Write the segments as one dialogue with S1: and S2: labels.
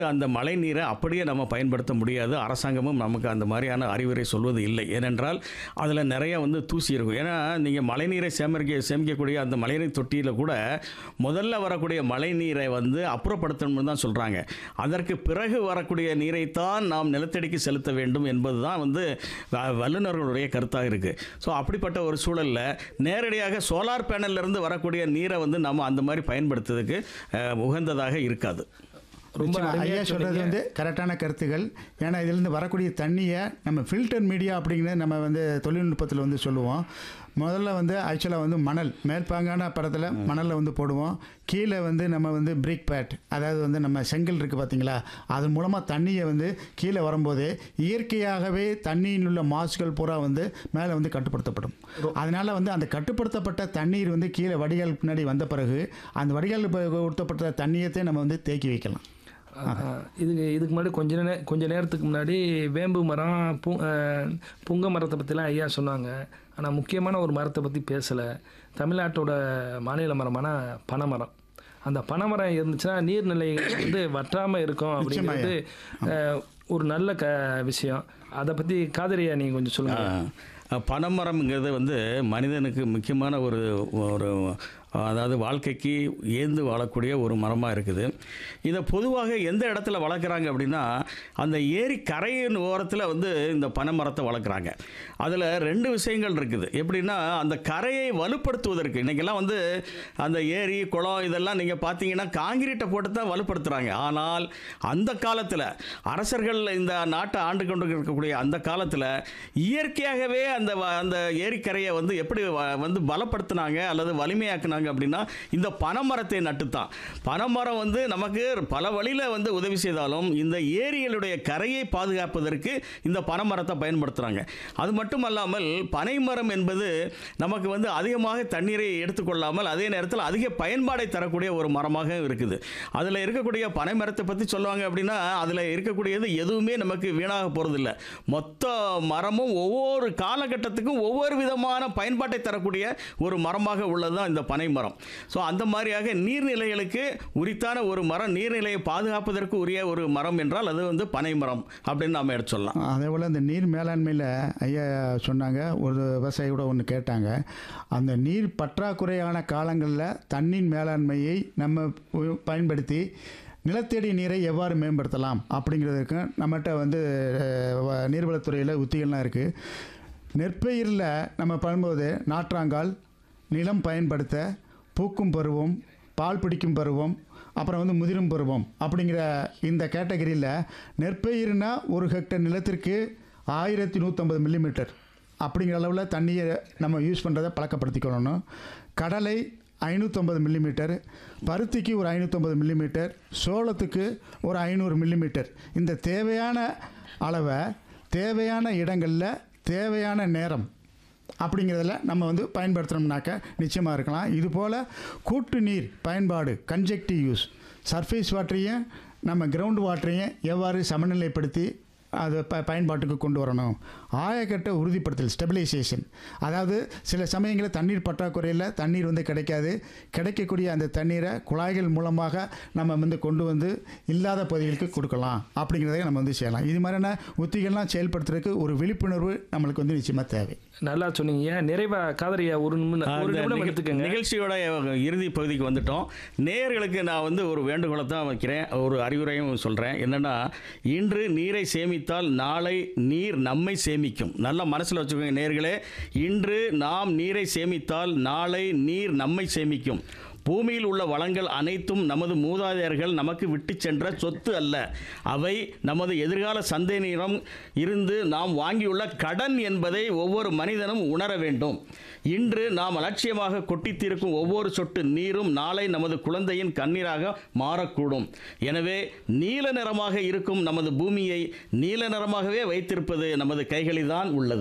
S1: அந்த மழை நீரை அப்படியே நம்ம பயன்படுத்த முடியாது அரசாங்கமும் நமக்கு அந்த மாதிரியான அறிவுரை சொல்வது இல்லை ஏனென்றால் அதில் நிறைய வந்து தூசி இருக்கும் ஏன்னா நீங்கள் மழைநீரை சேமிக்க சேமிக்கக்கூடிய அந்த மழைநீர் தொட்டியில் கூட முதல்ல வரக்கூடிய மழை நீரை வந்து அப்புறப்படுத்தணும்னு தான் சொல்கிறாங்க அதற்கு பிறகு வரக்கூடிய நீரைத்தான் நாம் நிலத்தடிக்கு செலுத்த வேண்டும் என்பது தான் வந்து வ- வல்லுநர்களுடைய கருத்தாக இருக்குது ஸோ அப்படிப்பட்ட ஒரு சூழலில் நேரடியாக சோலார் பேனல்லேருந்து வரக்கூடிய நீரை வந்து நம்ம அந்த மாதிரி பயன்படுத்துறதுக்கு அஹ், உகந்ததாக இருக்காது
S2: ரொம்ப
S3: நிச்சயமா,
S2: அருமையா
S3: ஐயா சொல்கிறது
S2: சொன்னீங்க.
S3: வந்து கரெக்டான கருத்துகள் ஏன்னா இதிலிருந்து வரக்கூடிய தண்ணியை நம்ம ஃபில்டர் மீடியா அப்படிங்கிறது நம்ம வந்து தொழில்நுட்பத்தில் வந்து சொல்லுவோம் முதல்ல வந்து ஆக்சுவலாக வந்து மணல் மேற்பாங்கான படத்தில் மணலில் வந்து போடுவோம் கீழே வந்து நம்ம வந்து பிரிக் பேட் அதாவது வந்து நம்ம செங்கல் இருக்குது பார்த்தீங்களா அதன் மூலமாக தண்ணியை வந்து கீழே வரும்போது இயற்கையாகவே தண்ணியில் உள்ள மாசுகள் பூரா வந்து மேலே வந்து கட்டுப்படுத்தப்படும் அதனால் வந்து அந்த கட்டுப்படுத்தப்பட்ட தண்ணீர் வந்து கீழே வடிகால் பின்னாடி வந்த பிறகு அந்த வடிகால் ஊற்றப்பட்ட தண்ணியத்தை நம்ம வந்து தேக்கி வைக்கலாம்
S2: ஆஹ் இதுக்கு இதுக்கு முன்னாடி கொஞ்ச நே கொஞ்ச நேரத்துக்கு முன்னாடி வேம்பு மரம் பூ ஆஹ் புங்க மரத்தை பற்றிலாம் ஐயா சொன்னாங்க ஆனால் முக்கியமான ஒரு மரத்தை பற்றி பேசலை தமிழ்நாட்டோட மாநில மரமான பனைமரம் அந்த பனைமரம் இருந்துச்சுன்னா நீர்நிலைகள் வந்து வற்றாமல் இருக்கும் அப்படிங்கிறது ஆஹ் ஒரு நல்ல க விஷயம் அதை பற்றி காதரியா நீங்கள் கொஞ்சம் சொல்லுங்கள்
S1: அஹ் பனைமரம்ங்கிறது வந்து மனிதனுக்கு முக்கியமான ஒரு ஒரு அதாவது வாழ்க்கைக்கு ஏந்து வாழக்கூடிய ஒரு மரமாக இருக்குது இதை பொதுவாக எந்த இடத்துல வளர்க்குறாங்க அப்படின்னா அந்த ஏரி கரையின் ஓரத்தில் வந்து இந்த பனை மரத்தை வளர்க்குறாங்க அதில் ரெண்டு விஷயங்கள் இருக்குது எப்படின்னா அந்த கரையை வலுப்படுத்துவதற்கு இன்றைக்கெல்லாம் வந்து அந்த ஏரி குளம் இதெல்லாம் நீங்கள் பார்த்தீங்கன்னா காங்கிரீட்டை போட்டு தான் வலுப்படுத்துகிறாங்க ஆனால் அந்த காலத்தில் அரசர்கள் இந்த நாட்டை ஆண்டு கொண்டு இருக்கக்கூடிய அந்த காலத்தில் இயற்கையாகவே அந்த வ- அந்த ஏரிக்கரையை வந்து எப்படி வ- வந்து பலப்படுத்தினாங்க அல்லது வலிமையாக்குனாங்க அப்படின்னா இந்த பனைமரத்தை நட்டுத்தான் பனைமரம் வந்து நமக்கு பல வழியில் வந்து உதவி செய்தாலும் இந்த ஏரிகளுடைய கரையை பாதுகாப்பதற்கு இந்த பனைமரத்தை பயன்படுத்துகிறாங்க அது மட்டும் அல்லாமல் பனைமரம் என்பது நமக்கு வந்து அதிகமாக தண்ணீரை எடுத்துக்கொள்ளாமல் அதே நேரத்தில் அதிக பயன்பாடை தரக்கூடிய ஒரு மரமாக இருக்குது அதில் இருக்கக்கூடிய பனைமரத்தை பற்றி சொல்லுவாங்க அப்படின்னா அதில் இருக்கக்கூடியது எதுவுமே நமக்கு வீணாக போகிறதில்ல மொத்த மரமும் ஒவ்வொரு காலகட்டத்துக்கும் ஒவ்வொரு விதமான பயன்பாட்டை தரக்கூடிய ஒரு மரமாக உள்ளது தான் இந்த பனை மரம் ஸோ அந்த மாதிரியாக நீர்நிலைகளுக்கு உரித்தான ஒரு மரம் நீர்நிலையை பாதுகாப்பதற்கு உரிய ஒரு மரம் என்றால் அது வந்து பனை மரம் அப்படின்னு நாம் எடுத்து சொல்லலாம்
S3: அதே போல் இந்த நீர் மேலாண்மையில் ஐயா சொன்னாங்க ஒரு விவசாயி கூட ஒன்று கேட்டாங்க அந்த நீர் பற்றாக்குறையான காலங்களில் தண்ணீர் மேலாண்மையை நம்ம உ- பயன்படுத்தி நிலத்தடி நீரை எவ்வாறு மேம்படுத்தலாம் அப்படிங்கிறதுக்கு நம்மகிட்ட வந்து அஹ், வ- நீர்வளத்துறையில் உத்திகள்லாம் இருக்குது நெற்பயிரில் நம்ம பண்ணும்போது நாற்றாங்கால் நிலம் பயன்படுத்த பூக்கும் பருவம் பால் பிடிக்கும் பருவம் அப்புறம் வந்து முதிரும் பருவம் அப்படிங்கிற இந்த கேட்டகரியில் நெற்பயிர்னா ஒரு ஹெக்டர் நிலத்திற்கு ஆயிரத்தி நூற்றம்பது மில்லிமீட்டர் அப்படிங்கிற அளவில் தண்ணியை நம்ம யூஸ் பண்ணுறதை பழக்கப்படுத்திக்கொள்ளணும் கடலை ஐநூற்றம்பது மில்லிமீட்டர் பருத்திக்கு ஒரு ஐநூற்றம்பது மில்லிமீட்டர் சோளத்துக்கு ஒரு ஐநூறு மில்லிமீட்டர் இந்த தேவையான அளவை தேவையான இடங்களில் தேவையான நேரம் அப்படிங்கிறதுல நம்ம வந்து பயன்படுத்துகிறோம்னாக்க நிச்சயமாக இருக்கலாம் இது போல் கூட்டு நீர் பயன்பாடு கன்ஜெக்டிவ் யூஸ் சர்ஃபேஸ் வாட்டரையும் நம்ம கிரவுண்ட் வாட்டரையும் எவ்வாறு சமநிலைப்படுத்தி அது ப பயன்பாட்டுக்கு கொண்டு வரணும் ஆயக்கட்ட உறுதிப்படுத்தல் ஸ்டெபிலைசேஷன் அதாவது சில சமயங்களில் தண்ணீர் பற்றாக்குறையில் தண்ணீர் வந்து கிடைக்காது கிடைக்கக்கூடிய அந்த தண்ணீரை குழாய்கள் மூலமாக நம்ம வந்து கொண்டு வந்து இல்லாத பகுதிகளுக்கு கொடுக்கலாம் அப்படிங்கிறத நம்ம வந்து செய்யலாம் இது மாதிரியான உத்திகள்லாம் செயல்படுத்துறதுக்கு ஒரு விழிப்புணர்வு நம்மளுக்கு வந்து நிச்சயமாக தேவை
S2: நல்லா சொன்னீங்க நிறைவா காதரியா ஒரு நிமிடம் ஒரு
S1: அந்த
S2: நிமிடம்
S1: நிக-
S2: எடுத்துக்கங்க
S1: நிகழ்ச்சியோட இறுதி பகுதிக்கு வந்துட்டோம் நேயர்களுக்கு நான் வந்து ஒரு வேண்டுகோளை தான் வைக்கிறேன் ஒரு அறிவுரையும் சொல்கிறேன் என்னென்னா இன்று நீரை சேமித்தால் நாளை நீர் நம்மை சேமிக்கும் நல்லா மனசில் வச்சுக்கோங்க நேயர்களே இன்று நாம் நீரை சேமித்தால் நாளை நீர் நம்மை சேமிக்கும் பூமியில் உள்ள வளங்கள் அனைத்தும் நமது மூதாதையர்கள் நமக்கு விட்டு சென்ற சொத்து அல்ல அவை நமது எதிர்கால சந்ததியினரிடம் இருந்து நாம் வாங்கியுள்ள கடன் என்பதை ஒவ்வொரு மனிதனும் உணர வேண்டும் இன்று நாம் அலட்சியமாக கொட்டித்தீர்க்கும் ஒவ்வொரு சொட்டு நீரும் நாளை நமது குழந்தையின் கண்ணீராக மாறக்கூடும் எனவே நீல நிறமாக இருக்கும் நமது பூமியை நீல நிறமாகவே வைத்திருப்பது நமது கைகளில்தான் உள்ளது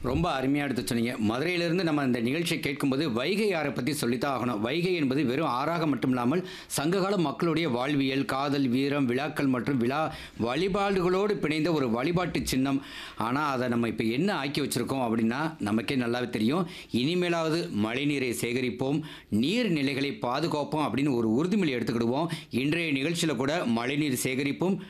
S4: ரொம்ப அருமையாக எடுத்து சொன்னீங்க மதுரையிலிருந்து நம்ம இந்த நிகழ்ச்சியை கேட்கும்போது வைகை ஆறை பற்றி சொல்லித்தான் ஆகணும் வைகை என்பது வெறும் ஆறாக மட்டும் இல்லாமல் சங்ககால மக்களுடைய வாழ்வியல் காதல் வீரம் விழாக்கள் மற்றும் விழா வழிபாடுகளோடு பிணைந்த ஒரு வழிபாட்டு சின்னம் ஆனால் அதை நம்ம இப்போ என்ன ஆக்கி வச்சுருக்கோம் அப்படின்னா நமக்கே நல்லாவே தெரியும் இனிமேலாவது மழைநீரை சேகரிப்போம் நீர்நிலைகளை பாதுகாப்போம் அப்படின்னு ஒரு உறுதிமொழி எடுத்துக்கிடுவோம் இன்றைய நிகழ்ச்சியில் கூட மழைநீர் சேகரிப்போம்